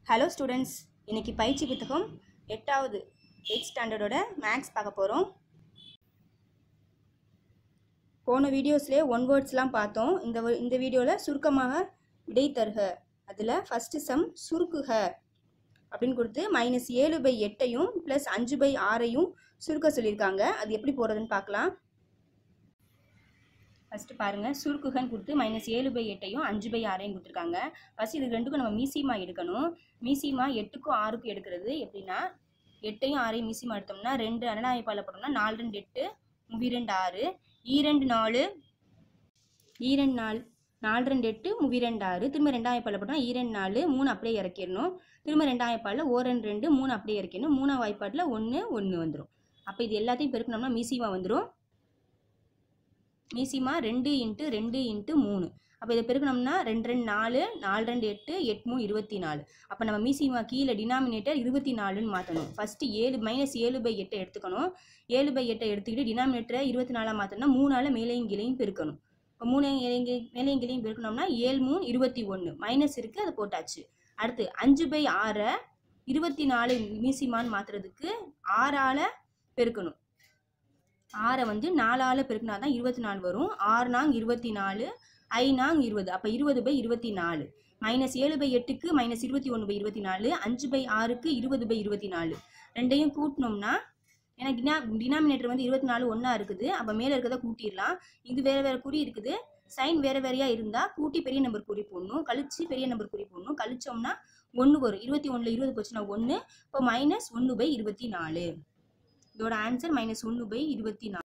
hello students இன்னைக்கு பயிற்சி புத்தகம் எட்டாவது எயிட் ஸ்டாண்டர்டோட மேக்ஸ் பார்க்க போகிறோம் போன வீடியோஸ்லேயே ஒன் வேர்ட்ஸ்லாம் பார்த்தோம் இந்த வி- இந்த வீடியோவில் சுருக்கமாக விடை தருக அதில் ஃபஸ்ட்டு சம் சுருக்குக அப்படின்னு கொடுத்து மைனஸ் ஏழு பை எட்டையும் ப்ளஸ் அஞ்சு பை ஆறையும் சுருக்க சொல்லியிருக்காங்க அது எப்படி போகிறதுன்னு பார்க்கலாம் ஃபஸ்ட்டு பாருங்கள் சுருக்குகன்னு கொடுத்து மைனஸ் ஏழு பை எட்டையும் அஞ்சு பை ஆறையும் கொடுத்துருக்காங்க ஃபஸ்ட் இது ரெண்டுக்கும் நம்ம மீசிமா எடுக்கணும் மீசிமா எட்டுக்கும் ஆறுக்கும் எடுக்கிறது எப்படின்னா எட்டையும் ஆறையும் மீசிமா எடுத்தோம்னா ரெண்டு அனடாயப்பால் போட்டோம்னா நாலு ரெண்டு எட்டு முவி ரெண்டு ஆறு ஈரெண்டு நாலு ஈரெண்டு நாலு நாலு ரெண்டு எட்டு முவி ரெண்டு ஆறு திரும்ப ரெண்டாயிரப்பால் போட்டோம்னா ஈரெண்டு நாலு மூணு அப்படியே இறக்கிடணும் திரும்ப ரெண்டாயிரப்பாலில் ஓ ரெண்டு ரெண்டு மூணு அப்படியே இறக்கிடணும் மூணாம் வாய்ப்பாட்டில் ஒன்று ஒன்று வந்துடும் அப்போ இது எல்லாத்தையும் பெருக்கணும்னா மீசிமா வந்துடும் மீசிமா ரெண்டு இன்ட்டு ரெண்டு இன்ட்டு மூணு அப்போ இதை பெருக்கணும்னா ரெண்டு ரெண்டு நாலு நாலு ரெண்டு எட்டு எட்டு மூணு இருபத்தி நாலு அப்போ நம்ம மீசிமா கீழே டினாமினேட்டர் இருபத்தி நாலுன்னு மாற்றணும் ஃபஸ்ட்டு ஏழு மைனஸ் ஏழு பை எட்டை எடுத்துக்கணும் ஏழு பை எட்டை எடுத்துக்கிட்டு டினாமினேட்டரை இருபத்தி நாலாக மாற்றணும்னா மூணால் மேலையும் கீழையும் பெருக்கணும் இப்போ மூணு இலைங்க மேலையும் கீழையும் பெருக்கணும்னா ஏழு மூணு இருபத்தி ஒன்று மைனஸ் இருக்குது அதை போட்டாச்சு அடுத்து அஞ்சு பை ஆறை இருபத்தி நாலு மீசிமான்னு மாற்றுறதுக்கு ஆறால் பெருக்கணும் ஆறை வந்து நாலால் பெருக்கினா தான் இருபத்தி நாலு வரும் ஆறு நாங் இருபத்தி நாலு ஐ நாங் இருபது அப்போ இருபது பை இருபத்தி நாலு மைனஸ் ஏழு பை எட்டுக்கு மைனஸ் இருபத்தி ஒன்று பை இருபத்தி நாலு அஞ்சு பை ஆறுக்கு இருபது பை இருபத்தி நாலு ரெண்டையும் கூட்டினோம்னா ஏன்னா டினா டினாமினேட்டர் வந்து இருபத்தி நாலு ஒன்றா இருக்குது அப்போ மேலே இருக்கிறத கூட்டிடலாம் இது வேறு வேறு குறி இருக்குது சைன் வேறு வேறையாக இருந்தால் கூட்டி பெரிய நம்பர் குறி போடணும் கழிச்சு பெரிய நம்பர் குறி போடணும் கழிச்சோம்னா ஒன்று வரும் இருபத்தி ஒன்றில் இருபது போச்சுன்னா ஒன்று இப்போ மைனஸ் ஒன்று பை இருபத்தி நாலு இதோட ஆன்சர் மைனஸ் ஒன்று பை இருபத்தி நாலு